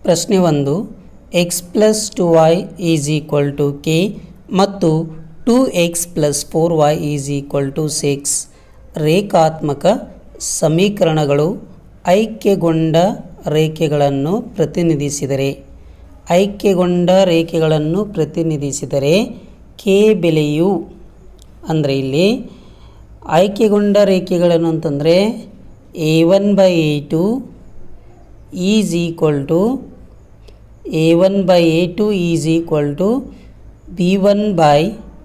ಪ್ರಶ್ನೆ ಒಂದು x plus two y is equal to k ಮತ್ತು two x plus four y is equal to six ರೇಖಾತ್ಮಕ ಸಮೀಕರಣಗಳು ಐಕ್ಯಗೊಂಡ ರೇಖೆಗಳನ್ನು ಪ್ರತಿನಿಧಿಸಿದರೆ ಐಕ್ಯಗೊಂಡ ರೇಖೆಗಳನ್ನು ಪ್ರತಿನಿಧಿಸಿದರೆ ಕೆ ಬೆಲೆಯು ಅಂದರೆ ಇಲ್ಲಿ ಆಯ್ಕೆಗೊಂಡ ರೇಖೆಗಳನ್ನು ಅಂತಂದರೆ a one by a two is equal to a one by a two is equal to b one by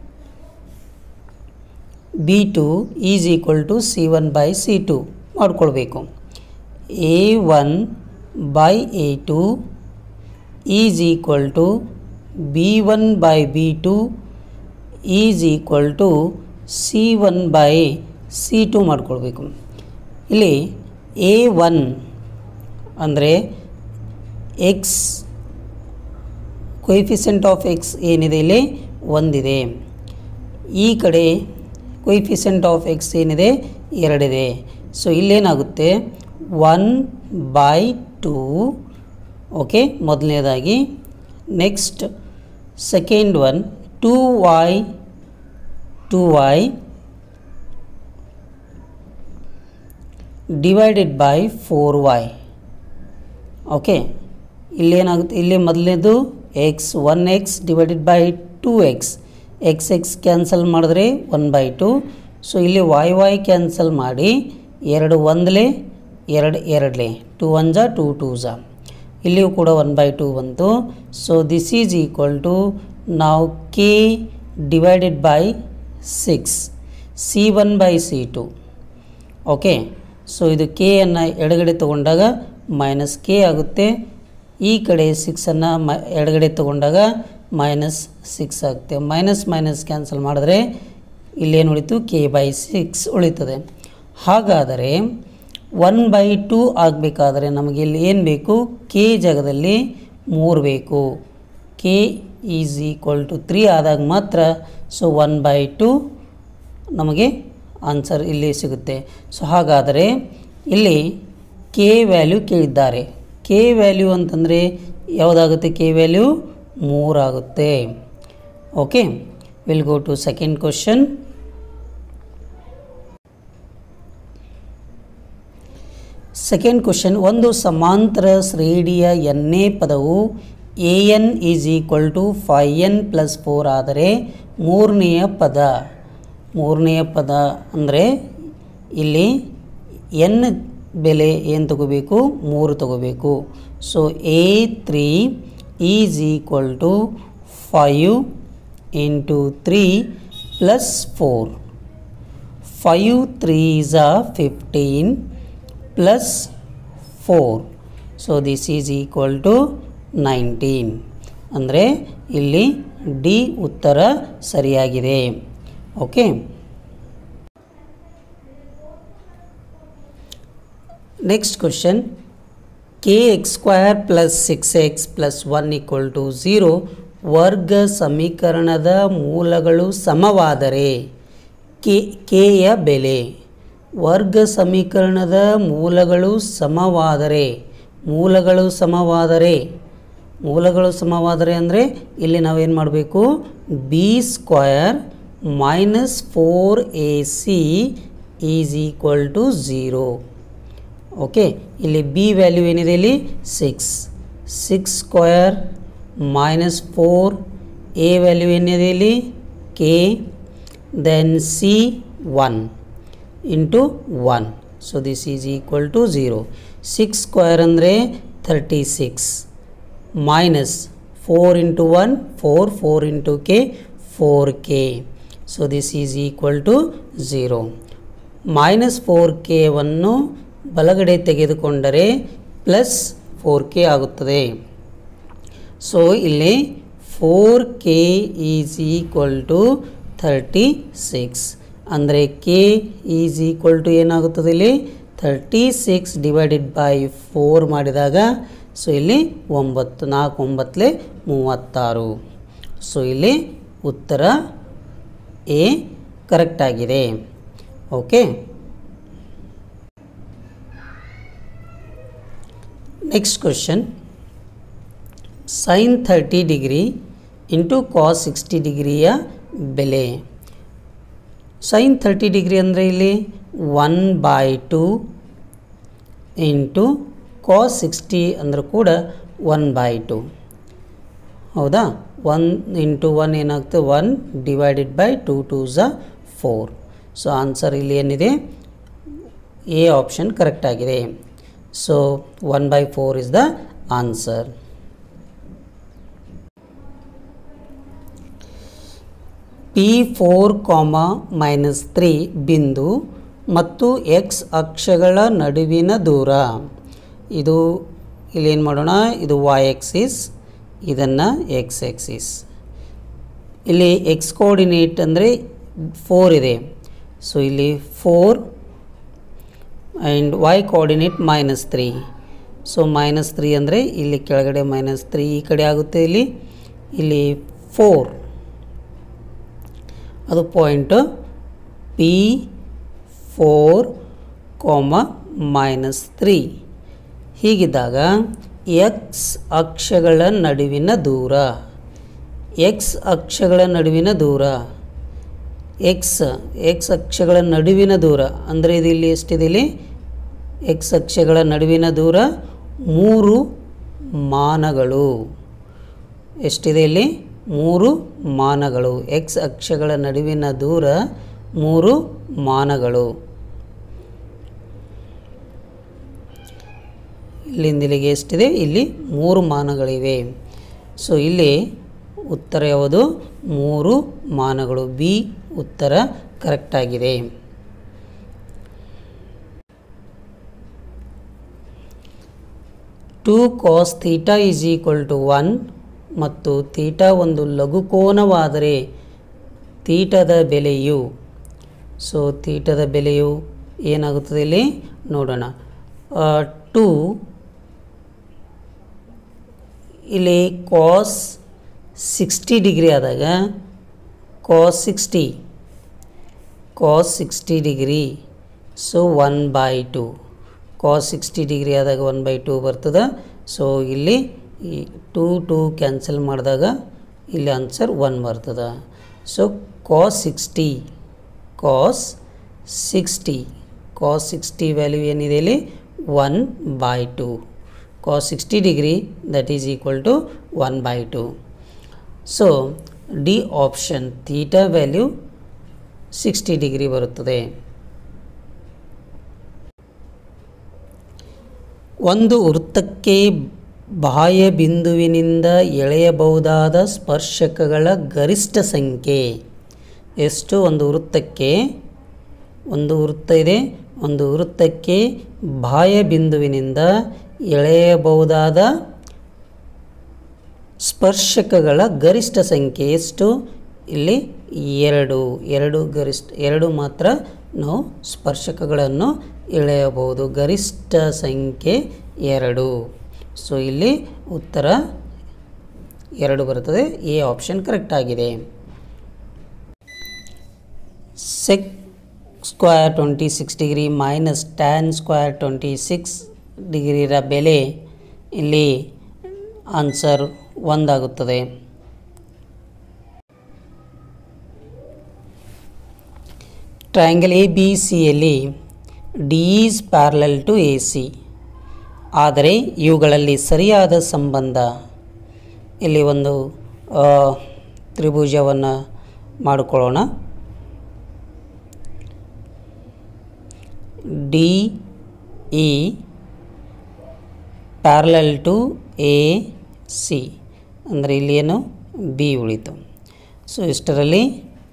b two is equal to c one by c two ಮಾಡ್ಕೊಳ್ಬೇಕು a one by a two is equal to b one by b two is equal to c one by c two ಮಾಡ್ಕೊಳ್ಬೇಕು ಇಲ್ಲಿ a one ಅಂದರೆ x coefficient of x ಏನಿದೆ ಇಲ್ಲಿ ಒಂದಿದೆ ಈ ಕಡೆ ಕೊಯಿಫಿಸೆಂಟ್ of x ಏನಿದೆ ಎರಡಿದೆ ಸೊ ಇಲ್ಲೇನಾಗುತ್ತೆ ಒನ್ ಬೈ ಟೂ ಓಕೆ ಮೊದಲನೇದಾಗಿ next second one two y two y divided by four y okay ಇಲ್ಲೇನಾಗುತ್ತೆ ಇಲ್ಲಿ ಮೊದಲನೇದು x one x divided by two x x x cancel ಮಾಡಿದ್ರೆ ಒನ್ ಬೈ ಟು ಸೊ ಇಲ್ಲಿ y y cancel ಮಾಡಿ ಎರಡು ಒಂದಲೇ ಎರಡು ಎರಡಲೇ ಟು ಒನ್ ಜಾ ಟೂ ಟೂ ಜಾ ಇಲ್ಲಿಯೂ ಕೂಡ ಒನ್ ಬೈ ಟೂ ಬಂತು so this is equal to ನಾವು k divided by six c one by c two okay so ಇದು ಕೆ ಅನ್ನು ಎಡಗಡೆ ತಗೊಂಡಾಗ ಮೈನಸ್ ಕೆ ಆಗುತ್ತೆ ಈ ಕಡೆ ಸಿಕ್ಸನ್ನು ಮ ಎಡಗಡೆ ತಗೊಂಡಾಗ ಮೈನಸ್ ಸಿಕ್ಸ್ ಆಗುತ್ತೆ ಮೈನಸ್ ಮೈನಸ್ ಕ್ಯಾನ್ಸಲ್ ಮಾಡಿದ್ರೆ ಇಲ್ಲೇನು ಉಳಿತು ಕೆ ಬೈ ಸಿಕ್ಸ್ ಉಳಿತದೆ ಹಾಗಾದರೆ ಒನ್ ಬೈ ಟೂ ಆಗಬೇಕಾದ್ರೆ ನಮಗೆ ಇಲ್ಲಿ ಏನು ಬೇಕು ಕೆ ಜಾಗದಲ್ಲಿ ಮೂರು ಬೇಕು k is equal to three ಆದಾಗ ಮಾತ್ರ ಸೊ ಒನ್ ಬೈ ಟು ನಮಗೆ ಆನ್ಸರ್ ಇಲ್ಲಿ ಸಿಗುತ್ತೆ ಸೊ ಹಾಗಾದರೆ ಇಲ್ಲಿ ಕೆ ವ್ಯಾಲ್ಯೂ ಕೇಳಿದ್ದಾರೆ ಕೆ ವ್ಯಾಲ್ಯೂ ಅಂತಂದರೆ ಯಾವುದಾಗುತ್ತೆ ಕೆ ವ್ಯಾಲ್ಯೂ ಮೂರಾಗುತ್ತೆ okay will go to second question second question ಒಂದು ಸಮಾಂತರ ಶ್ರೇಣಿಯ ಎನ್ನೇ ಪದವು a n is equal to five n plus four ಆದರೆ ಮೂರನೆಯ ಪದ ಮೂರನೆಯ ಪದ ಅಂದರೆ ಇಲ್ಲಿ ಎನ್ ಬೆಲೆ ಏನು ತಗೋಬೇಕು ಮೂರು ತಗೋಬೇಕು so a three is equal to five into three plus four five three is uh fifteen plus four so this is equal to nineteen ಅಂದರೆ ಇಲ್ಲಿ ಡಿ ಉತ್ತರ ಸರಿಯಾಗಿದೆ okay next question k x square plus six x plus one equal to zero ವರ್ಗ ಸಮೀಕರಣದ ಮೂಲಗಳು ಸಮವಾದರೆ K ಕೆಯ ಬೆಲೆ ವರ್ಗ ಸಮೀಕರಣದ ಮೂಲಗಳು ಸಮವಾದರೆ ಮೂಲಗಳು ಸಮವಾದರೆ ಮೂಲಗಳು ಸಮವಾದರೆ ಅಂದರೆ ಇಲ್ಲಿ ನಾವೇನು ಮಾಡಬೇಕು b square minus four a c is equal to zero okay ಇಲ್ಲಿ ಬಿ ವ್ಯಾಲ್ಯೂ ಏನಿದೆ ಇಲ್ಲಿ six six square minus four a value ಏನಿದೆ ಇಲ್ಲಿ k then c one into one so this is equal to zero six square ಅಂದರೆ thirty six minus four into one four four into k four k so this is equal to zero minus four ಕೆವನ್ನು ಬಲಗಡೆ ತೆಗೆದುಕೊಂಡರೆ plus four K ಆಗುತ್ತದೆ so ಇಲ್ಲಿ four k is equal to thirty six ಅಂದರೆ k is equal to ಏನಾಗುತ್ತದೆ ಇಲ್ಲಿ thirty six divided by four ಮಾಡಿದಾಗ so ಇಲ್ಲಿ ಒಂಬತ್ತು ನಾಲ್ಕು ಒಂಬತ್ತಲೆ ಮೂವತ್ತಾರು ಸೊ ಇಲ್ಲಿ ಉತ್ತರ ಎ ಕರೆಕ್ಟಾಗಿದೆ okay next question sine thirty degree into cos sixty ಡಿಗ್ರಿಯ ಬೆಲೆ ಸೈನ್ ಥರ್ಟಿ ಡಿಗ್ರಿ ಅಂದರೆ ಇಲ್ಲಿ one by two into cos sixty ಅಂದರೂ ಕೂಡ ಒನ್ ಬೈ ಟು ಹೌದಾ ಒನ್ ಇಂಟು ಒನ್ ಏನಾಗುತ್ತೆ one divided by to two ಝ ಫೋರ್ ಸೊ ಆನ್ಸರ್ ಇಲ್ಲಿ ಏನಿದೆ ಎ ಆಪ್ಷನ್ ಕರೆಕ್ಟ್ ಆಗಿದೆ so one by four is the answer P four comma minus three ಬಿಂದು ಮತ್ತು ಎಕ್ಸ್ ಅಕ್ಷಗಳ ನಡುವಿನ ದೂರ ಇದು ಇಲ್ಲಿ ಏನು ಮಾಡೋಣ ಇದು ವಾಯ್ ಎಕ್ಸಿಸ್ ಇದನ್ನು ಎಕ್ಸ್ ಎಕ್ಸಿಸ್ ಇಲ್ಲಿ ಎಕ್ಸ್ ಕೋಆರ್ಡಿನೇಟ್ ಅಂದರೆ ಫೋರ್ ಇದೆ ಸೊ ಇಲ್ಲಿ four and y coordinate minus three so minus three ಅಂದರೆ ಇಲ್ಲಿ ಕೆಳಗಡೆ ಮೈನಸ್ ತ್ರೀ ಈ ಕಡೆ ಆಗುತ್ತೆ ಇಲ್ಲಿ ಇಲ್ಲಿ ಫೋರ್ ಅದು point P four comma minus three ಹೀಗಿದ್ದಾಗ ಎಕ್ಸ್ ಅಕ್ಷಗಳ ನಡುವಿನ ದೂರ ಎಕ್ಸ್ ಅಕ್ಷಗಳ ನಡುವಿನ ದೂರ ಎಕ್ಸ್ ಎಕ್ಸ್ ಅಕ್ಷಗಳ ನಡುವಿನ ದೂರ ಅಂದರೆ ಇದು ಇಲ್ಲಿ ಎಷ್ಟಿದೆ ಇಲ್ಲಿ ಎಕ್ಸ್ ಅಕ್ಷಗಳ ನಡುವಿನ ದೂರ ಮೂರು ಮಾನಗಳು ಎಷ್ಟಿದೆ ಇಲ್ಲಿ ಮೂರು ಮಾನಗಳು ಎಕ್ಸ್ ಅಕ್ಷಗಳ ನಡುವಿನ ದೂರ ಮೂರು ಮಾನಗಳು ಇಲ್ಲಿಂದ ಇಲ್ಲಿಗೆ ಎಷ್ಟಿದೆ ಇಲ್ಲಿ ಮೂರು ಮಾನಗಳಿವೆ ಸೊ ಇಲ್ಲಿ ಉತ್ತರ ಯಾವುದು ಮೂರು ಮಾನಗಳು ಬಿ ಉತ್ತರ ಕರೆಕ್ಟಾಗಿದೆ two cos theta is equal to one ಮತ್ತು ಥೀಟಾ ಒಂದು ಲಘುಕೋನವಾದರೆ ತೀಟದ ಬೆಲೆಯು ಸೊ ತೀಟದ ಬೆಲೆಯು ಏನಾಗುತ್ತದೆ ಇಲ್ಲಿ ನೋಡೋಣ ಟು ಇಲ್ಲಿ ಕಾಸ್ ಸಿಕ್ಸ್ಟಿ ಡಿಗ್ರಿ ಆದಾಗ cos sixty cos sixty degree so one by two cos sixty degree ಆದಾಗ ಒನ್ ಬೈ ಟು ಬರ್ತದೆ ಸೊ ಇಲ್ಲಿ ಈ ಟು ಟು ಕ್ಯಾನ್ಸಲ್ ಮಾಡಿದಾಗ ಇಲ್ಲಿ ಆನ್ಸರ್ ಒನ್ ಬರ್ತದೆ so cos sixty cos sixty cos sixty value ಏನಿದೆ ಇಲ್ಲಿ one by two cos sixty degree that is equal to one by two so D option theta value sixty degree ಬರುತ್ತದೆ ಒಂದು ವೃತ್ತಕ್ಕೆ ಬಾಹ್ಯ ಬಿಂದುವಿನಿಂದ ಎಳೆಯಬಹುದಾದ ಸ್ಪರ್ಶಕಗಳ ಗರಿಷ್ಠ ಸಂಖ್ಯೆ ಎಷ್ಟು ಒಂದು ವೃತ್ತಕ್ಕೆ ಒಂದು ವೃತ್ತ ಇದೆ ಒಂದು ವೃತ್ತಕ್ಕೆ ಬಾಹ್ಯ ಬಿಂದುವಿನಿಂದ ಎಳೆಯಬಹುದಾದ ಸ್ಪರ್ಶಕಗಳ ಗರಿಷ್ಠ ಸಂಖ್ಯೆ ಎಷ್ಟು ಇಲ್ಲಿ ಎರಡು ಎರಡು ಗರಿಷ್ಠ ಎರಡು ಮಾತ್ರ ನಾವು ಸ್ಪರ್ಶಕಗಳನ್ನು ಎಳೆಯಬಹುದು ಗರಿಷ್ಠ ಸಂಖ್ಯೆ ಎರಡು ಸೊ ಇಲ್ಲಿ ಉತ್ತರ ಎರಡು ಬರುತ್ತದೆ ಎ ಆಪ್ಷನ್ ಕರೆಕ್ಟ್ ಆಗಿದೆ sec square twenty six degree minus tan square twenty six ಡಿಗ್ರಿರ ಬೆಲೆ ಇಲ್ಲಿ ಆನ್ಸರ್ ಒಂದಾಗುತ್ತದೆ ಟ್ರಯಾಂಗಲ್ ಎ ಬಿ ಸಿಯಲ್ಲಿ D is parallel to A C ಆದರೆ ಇವುಗಳಲ್ಲಿ ಸರಿಯಾದ ಸಂಬಂಧ ಇಲ್ಲಿ ಒಂದು ಆ, ತ್ರಿಭುಜವನ್ನು ಮಾಡಿಕೊಳ್ಳೋಣ D E parallel to A C ಅಂದರೆ ಇಲ್ಲಿ ಏನು ಬಿ ಉಳಿತು ಸೊ ಇಷ್ಟರಲ್ಲಿ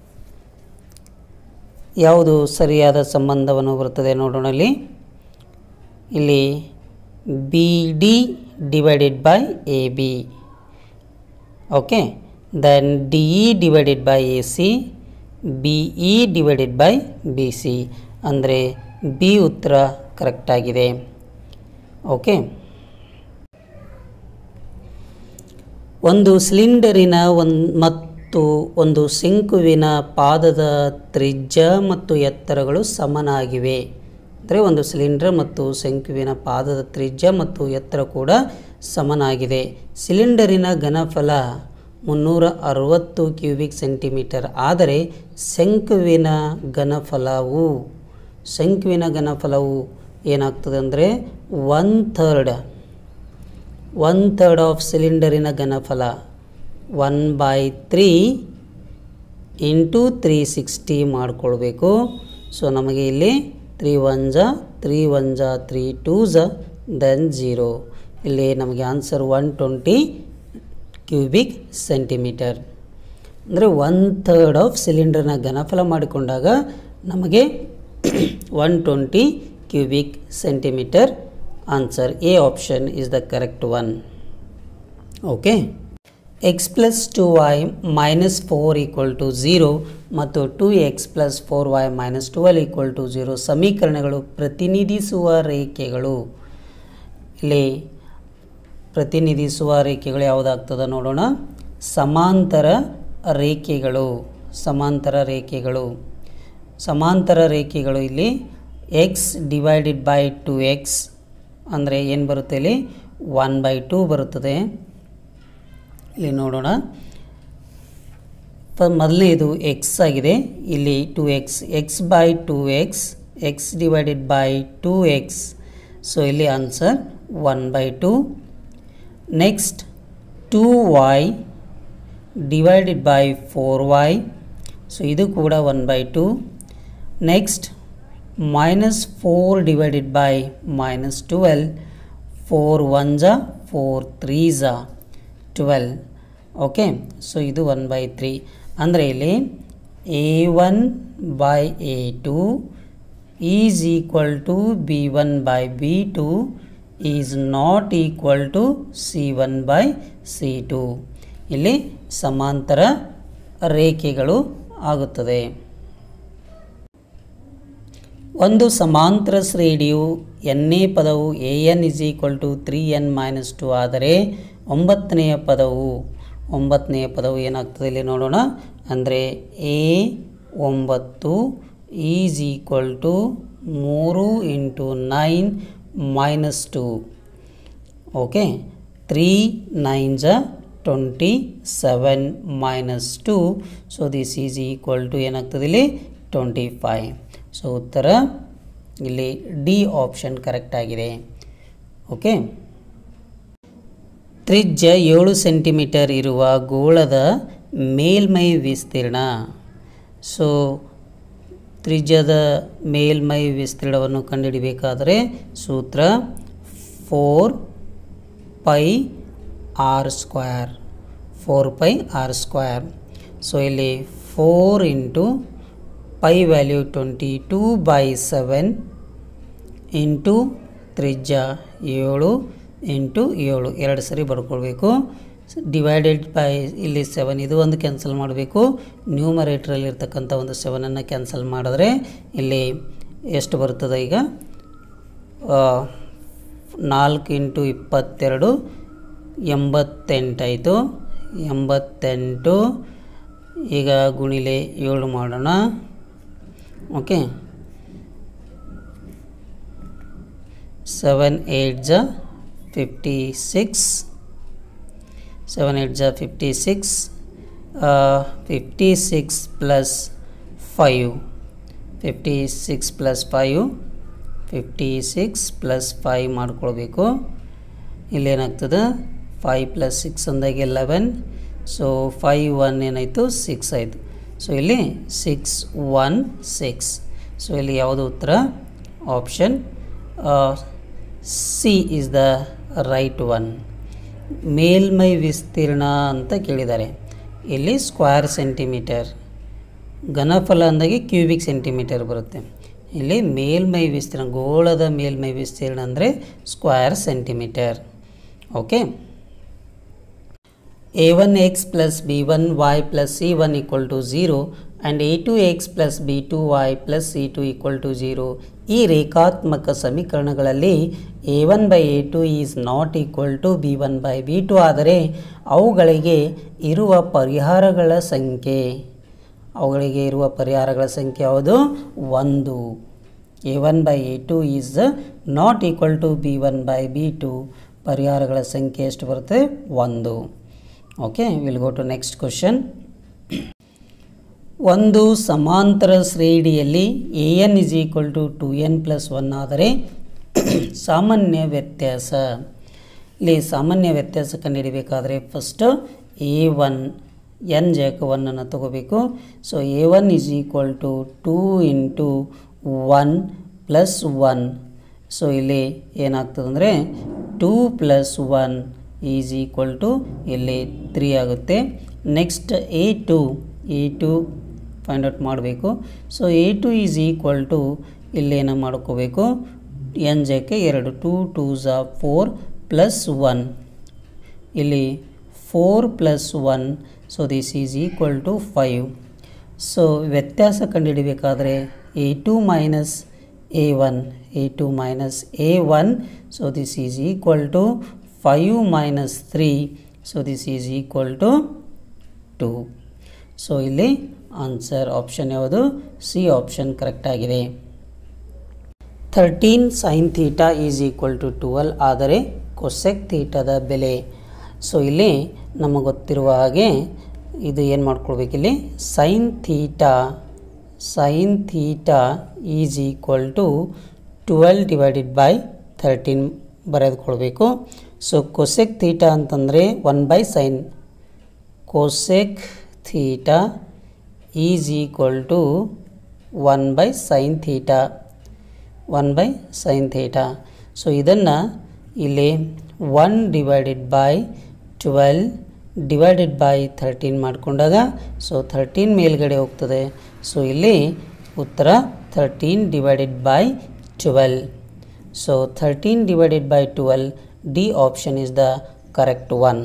ಯಾವುದು ಸರಿಯಾದ ಸಂಬಂಧವನ್ನು ಬರುತ್ತದೆ ನೋಡೋಣ ಇಲ್ಲಿ ಇಲ್ಲಿ B D divided by A B okay then D E divided by A C B E divided by B C ಅಂದರೆ ಬಿ ಉತ್ತರ ಕರೆಕ್ಟಾಗಿದೆ ಓಕೆ ಒಂದು ಸಿಲಿಂಡರಿನ ಒಂದು ಮತ್ತು ಒಂದು ಶಂಕುವಿನ ಪಾದದ ತ್ರಿಜ್ಯ ಮತ್ತು ಎತ್ತರಗಳು ಸಮನಾಗಿವೆ ಅಂದರೆ ಒಂದು ಸಿಲಿಂಡರ್ ಮತ್ತು ಶಂಕುವಿನ ಪಾದದ ತ್ರಿಜ್ಯ ಮತ್ತು ಎತ್ತರ ಕೂಡ ಸಮನಾಗಿದೆ ಸಿಲಿಂಡರಿನ ಘನಫಲ ಮುನ್ನೂರ ಅರವತ್ತು ಕ್ಯೂಬಿಕ್ ಸೆಂಟಿಮೀಟರ್ ಆದರೆ ಶಂಕುವಿನ ಘನಫಲವು ಶಂಕುವಿನ ಘನಫಲವು ಏನಾಗ್ತದೆ ಅಂದರೆ one third one third of ಸಿಲಿಂಡರಿನ ಘನಫಲ one by three into three sixty ಮಾಡಿಕೊಳ್ಬೇಕು ಸೊ ನಮಗೆ ಇಲ್ಲಿ ತ್ರೀ ಒನ್ ಜ ತ್ರೀ ಒನ್ ಜ ತ್ರೀ ಟೂ ಜ ದೆನ್ ಜೀರೋ ಇಲ್ಲಿ ನಮಗೆ answer one twenty cubic centimetre ಅಂದರೆ ಒನ್ ಥರ್ಡ್ ಆಫ್ ಸಿಲಿಂಡರ್ನ ಘನಫಲ ಮಾಡಿಕೊಂಡಾಗ ನಮಗೆ one twenty cubic centimetre answer A option is the correct one okay x plus two y minus four equal to zero ಮತ್ತು two x plus four y minus twelve equal to zero ಸಮೀಕರಣಗಳು ಪ್ರತಿನಿಧಿಸುವ ರೇಖೆಗಳು ಇಲ್ಲಿ ಪ್ರತಿನಿಧಿಸುವ ರೇಖೆಗಳು ಯಾವುದಾಗ್ತದೆ ನೋಡೋಣ ಸಮಾಂತರ ರೇಖೆಗಳು ಸಮಾಂತರ ರೇಖೆಗಳು ಸಮಾಂತರ ರೇಖೆಗಳು ಇಲ್ಲಿ x divided by two x ಅಂದರೆ ಏನು ಬರುತ್ತೆ ಇಲ್ಲಿ ಒನ್ ಬೈ ಟೂ ಬರುತ್ತದೆ ಇಲ್ಲಿ ನೋಡೋಣ ಪ- ಮೊದಲನೇದು ಎಕ್ಸ್ ಆಗಿದೆ ಇಲ್ಲಿ two x x by two x x divided by two x so ಇಲ್ಲಿ answer one by two next two y divided by four y so ಇದು ಕೂಡ one by two next minus four divided by minus twelve four one ಜಾ four three ಜಾ twelve okay so ಇದು one by three ಅಂದರೆ ಇಲ್ಲಿ a one by a two is equal to b one by b two is not equal to c one by c two ಇಲ್ಲಿ ಸಮಾಂತರ ರೇಖೆಗಳು ಆಗುತ್ತದೆ ಒಂದು ಸಮಾಂತರ ಶ್ರೇಣಿಯು ಎನ್ನೇ ಪದವು a n is equal to three n minus two ಆದರೆ ಒಂಬತ್ತನೆಯ ಪದವು ಒಂಬತ್ತನೆಯ ಪದವು ಏನಾಗ್ತದೆ ಇಲ್ಲಿ ನೋಡೋಣ ಅಂದರೆ ಎ ಒಂಬತ್ತು ಈಸ್ ಈಕ್ವಲ್ ಟು ಮೂರು into nine minus two okay three nine ಜ twenty seven minus two so this is equal to ಏನಾಗ್ತದೆ ಇಲ್ಲಿ ಟ್ವೆಂಟಿ ಫೈವ್ ಸೊ ಉತ್ತರ ಇಲ್ಲಿ ಡಿ ಆಪ್ಷನ್ ಕರೆಕ್ಟ್ ಆಗಿದೆ ಓಕೆ ತ್ರಿಜ್ಯ ಏಳು ಸೆಂಟಿಮೀಟರ್ ಇರುವ ಗೋಳದ ಮೇಲ್ಮೈ ವಿಸ್ತೀರ್ಣ ಸೊ ತ್ರಿಜ್ಯದ ಮೇಲ್ಮೈ ವಿಸ್ತೀರ್ಣವನ್ನು ಕಂಡುಹಿಡಿಬೇಕಾದರೆ ಸೂತ್ರ four pi r square four pi r square so ಇಲ್ಲಿ four into pi value twenty two by seven into ತ್ರಿಜ್ಯ ಏಳು ಇಂಟು ಏಳು ಎರಡು ಸರಿ ಬರ್ಕೊಳ್ಬೇಕು ಡಿವೈಡೆಡ್ ಬೈ ಇಲ್ಲಿ ಸೆವೆನ್ ಇದು ಒಂದು ಕ್ಯಾನ್ಸಲ್ ಮಾಡಬೇಕು ನ್ಯೂಮರೇಟ್ರಲ್ಲಿ ಇರ್ತಕ್ಕಂಥ ಒಂದು ಸೆವೆನನ್ನು ಕ್ಯಾನ್ಸಲ್ ಮಾಡಿದ್ರೆ ಇಲ್ಲಿ ಎಷ್ಟು ಬರ್ತದೆ ಈಗ ಆ, ನಾಲ್ಕು ಇಂಟು ಇಪ್ಪತ್ತೆರಡು ಎಂಬತ್ತೆಂಟಾಯಿತು ಎಂಬತ್ತೆಂಟು ಈಗ ಗುಣಿಲೆ ಏಳು ಮಾಡೋಣ ಓಕೆ ಸೆವೆನ್ ಏಟ್ ಜ ಫಿಫ್ಟಿ ಸಿಕ್ಸ್ ಸೆವೆನ್ ಏಟ್ ಜ fifty six fifty six plus five fifty six plus five fifty six plus five ಮಾಡ್ಕೊಳ್ಬೇಕು ಇಲ್ಲೇನಾಗ್ತದೆ ಫೈವ್ ಪ್ಲಸ್ ಸಿಕ್ಸ್ ಅಂದಾಗೆ ಲೆವೆನ್ ಸೊ ಫೈವ್ ಒನ್ ಏನಾಯಿತು ಸಿಕ್ಸ್ ಆಯಿತು ಸೊ ಇಲ್ಲಿ ಸಿಕ್ಸ್ ಒನ್ ಸಿಕ್ಸ್ ಸೊ ಇಲ್ಲಿ ಯಾವುದು ಉತ್ತರ option c is the right one ಮೇಲ್ಮೈ ವಿಸ್ತೀರ್ಣ ಅಂತ ಕೇಳಿದ್ದಾರೆ ಇಲ್ಲಿ ಸ್ಕ್ವೇರ್ ಸೆಂಟಿಮೀಟರ್ ಘನಫಲ ಅಂದಾಗೆ ಕ್ಯೂಬಿಕ್ ಸೆಂಟಿಮೀಟರ್ ಬರುತ್ತೆ ಇಲ್ಲಿ ಮೇಲ್ಮೈ ವಿಸ್ತೀರ್ಣ ಗೋಳದ ಮೇಲ್ಮೈ ವಿಸ್ತೀರ್ಣ ಅಂದರೆ square centimetre okay a one x plus b one y plus c one equal to zero and a two x plus b two y plus c two equal to zero ಈ ರೇಖಾತ್ಮಕ ಸಮೀಕರಣಗಳಲ್ಲಿ a one by a two is not equal to b one by b two ಆದರೆ ಅವುಗಳಿಗೆ ಇರುವ ಪರಿಹಾರಗಳ ಸಂಖ್ಯೆ ಅವುಗಳಿಗೆ ಇರುವ ಪರಿಹಾರಗಳ ಸಂಖ್ಯೆ ಯಾವುದು ಒಂದು a one by a two is not equal to b one by b two ಪರಿಹಾರಗಳ ಸಂಖ್ಯೆ ಎಷ್ಟು ಬರುತ್ತೆ ಒಂದು okay will go to next question ಒಂದು ಸಮಾಂತರ ಶ್ರೇಣಿಯಲ್ಲಿ a n is equal to two n plus one ಆದರೆ ಸಾಮಾನ್ಯ ವ್ಯತ್ಯಾಸ ಇಲ್ಲಿ ಸಾಮಾನ್ಯ ವ್ಯತ್ಯಾಸ ಕಂಡುಹಿಡಿಬೇಕಾದ್ರೆ ಫಸ್ಟ್ ಎ ಒನ್ ಎನ್ ಜಾಕ ಒನ್ನನ್ನು ತಗೋಬೇಕು so a one is equal to two into one plus one so ಇಲ್ಲಿ ಏನಾಗ್ತದೆ ಅಂದರೆ two plus one is equal to ಇಲ್ಲಿ ತ್ರೀ ಆಗುತ್ತೆ next a two a two find out ಮಾಡಬೇಕು so a two is equal to ಇಲ್ಲೇನು ಮಾಡ್ಕೋಬೇಕು n ಜೆಕ್ಕೆ ಎರಡು ಟೂ ಟೂ ಝಾ ಫೋರ್ ಪ್ಲಸ್ ಒನ್ ಇಲ್ಲಿ four plus one so this is equal to five so ವ್ಯತ್ಯಾಸ ಕಂಡುಹಿಡಿಬೇಕಾದ್ರೆ a two minus a one a two minus a one so this is equal to five minus three so this is equal to to so ಇಲ್ಲಿ answer option ಯಾವುದು c option correct ಆಗಿದೆ thirteen sine theta is equal to twelve ಆದರೆ cosec ಥೀಟಾದ ಬೆಲೆ so ಇಲ್ಲಿ ನಮಗೆ ಗೊತ್ತಿರುವ ಹಾಗೆ ಇದು ಏನು ಮಾಡ್ಕೊಳ್ಬೇಕು ಇಲ್ಲಿ sine theta sine theta is equal to twelve divided by thirteen ಬರೆದುಕೊಳ್ಬೇಕು ಸೊ ಕೊಸೆಕ್ ಥೀಟಾ ಅಂತಂದರೆ one by sine cosec theta is equal to one by sine theta one by sine theta so ಇದನ್ನು ಇಲ್ಲಿ one divided by twelve divided by thirteen ಮಾಡಿಕೊಂಡಾಗ so thirteen ಮೇಲ್ಗಡೆ ಹೋಗ್ತದೆ so ಇಲ್ಲಿ ಉತ್ತರ thirteen divided by twelve so thirteen divided by twelve d option is the correct one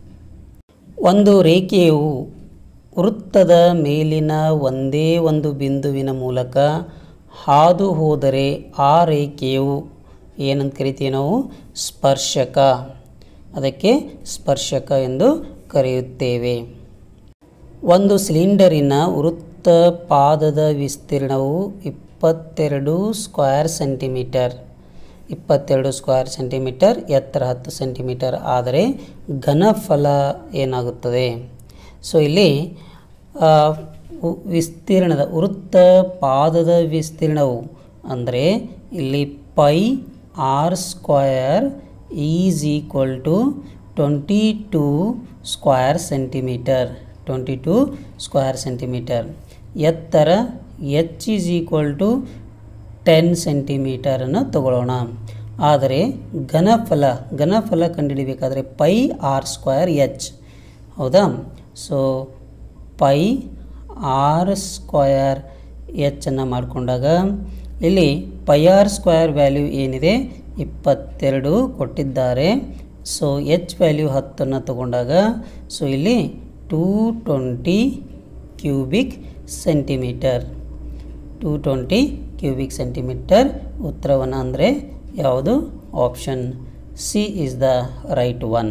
ಒಂದು ರೇಖೆಯು ವೃತ್ತದ ಮೇಲಿನ ಒಂದೇ ಒಂದು ಬಿಂದುವಿನ ಮೂಲಕ ಹಾದು ಹೋದರೆ ಆ ರೇಖೆಯು ಏನಂತ ಕರಿತೀವಿ ನಾವು ಸ್ಪರ್ಶಕ ಅದಕ್ಕೆ ಸ್ಪರ್ಶಕ ಎಂದು ಕರೆಯುತ್ತೇವೆ ಒಂದು ಸಿಲಿಂಡರಿನ ವೃತ್ತ ಪಾದದ ವಿಸ್ತೀರ್ಣವು ಇಪ್ಪತ್ತೆರಡು ಸ್ಕ್ವೇರ್ ಸೆಂಟಿಮೀಟರ್ ಇಪ್ಪತ್ತೆರಡು ಸ್ಕ್ವೇರ್ ಸೆಂಟಿಮೀಟರ್ ಎತ್ತರ ಹತ್ತು ಸೆಂಟಿಮೀಟರ್ ಆದರೆ ಘನಫಲ ಏನಾಗುತ್ತದೆ ಸೊ ಇಲ್ಲಿ ಆ, ಉ- ವಿಸ್ತೀರ್ಣದ ವೃತ್ತ ಪಾದದ ವಿಸ್ತೀರ್ಣವು ಅಂದರೆ ಇಲ್ಲಿ pi r square is equal to twenty two square centimetre twenty two square centimetre ಎತ್ತರ h is equal to ten ಸೆಂಟಿಮೀಟರನ್ನು ತಗೊಳ್ಳೋಣ ಆದರೆ ಘನಫಲ ಘನಫಲ ಕಂಡುಹಿಡಿಬೇಕಾದ್ರೆ ಪೈ ಆರ್ ಸ್ಕ್ವೇರ್ ಎಚ್ ಹೌದಾ ಸೊ ಪೈ ಆರ್ ಸ್ಕ್ವಯರ್ ಎಚ್ಚನ್ನು ಮಾಡಿಕೊಂಡಾಗ ಇಲ್ಲಿ ಪೈ ಆರ್ ಸ್ಕ್ವಯರ್ ವ್ಯಾಲ್ಯೂ ಏನಿದೆ ಇಪ್ಪತ್ತೆರಡು ಕೊಟ್ಟಿದ್ದಾರೆ ಸೊ ಎಚ್ ವ್ಯಾಲ್ಯೂ ಹತ್ತನ್ನು ತಗೊಂಡಾಗ ಸೊ ಇಲ್ಲಿ two twenty cubic centimetre two twenty cubic centimetre ಉತ್ತರವನ್ನು ಅಂದರೆ ಯಾವುದು option c is the right one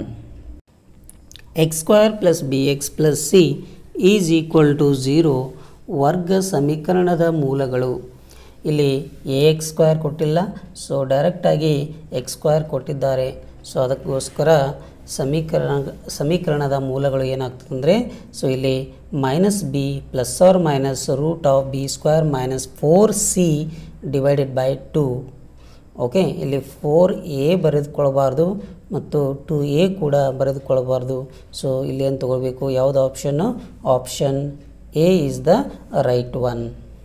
x square plus b x plus c is equal to zero ವರ್ಗ ಸಮೀಕರಣದ ಮೂಲಗಳು ಇಲ್ಲಿ ಎ ಎಕ್ಸ್ ಸ್ಕ್ವೇರ್ ಕೊಟ್ಟಿಲ್ಲ ಸೊ ಡೈರೆಕ್ಟಾಗಿ ಎಕ್ಸ್ ಸ್ಕ್ವೇರ್ ಕೊಟ್ಟಿದ್ದಾರೆ ಸೊ ಅದಕ್ಕೋಸ್ಕರ ಸಮೀಕರಣ ಸಮೀಕರಣದ ಮೂಲಗಳು ಏನಾಗ್ತದೆ ಅಂದರೆ ಸೊ ಇಲ್ಲಿ minus b plus or minus root of b square minus four c divided by two okay ಇಲ್ಲಿ ಫೋರ್ ಎ ಬರೆದುಕೊಳ್ಬಾರ್ದು ಮತ್ತು ಟು ಎ ಕೂಡ ಬರೆದುಕೊಳ್ಬಾರ್ದು ಸೊ ಇಲ್ಲಿ ಏನು ತಗೊಳ್ಬೇಕು ಯಾವುದು option option a is the right one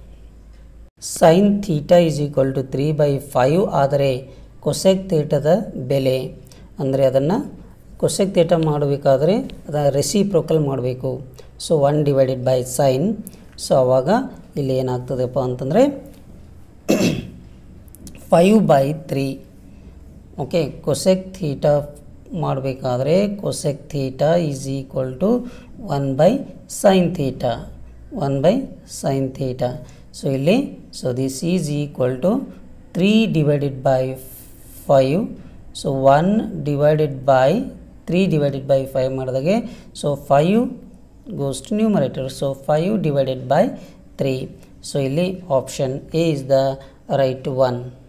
sine theta is equal to three by five ಆದರೆ cosec ಥೀಟದ ಬೆಲೆ ಅಂದರೆ ಅದನ್ನು ಕೊಸೆಕ್ ಥೀಟ ಮಾಡಬೇಕಾದ್ರೆ ಅದನ್ನು ರೆಸಿಪ್ರೋಕಲ್ ಮಾಡಬೇಕು so one divided by sine so ಆವಾಗ ಇಲ್ಲಿ ಏನಾಗ್ತದಪ್ಪ ಅಂತಂದರೆ five by three okay cosec theta ಮಾಡಬೇಕಾದ್ರೆ cosec theta is equal to one by sine theta one by sine theta so ಇಲ್ಲಿ so this is equal to three divided by five so one divided by three divided by five ಮಾಡಿದಾಗೆ so five goes to numerator so five divided by three so ಇಲ್ಲಿ option a is the right one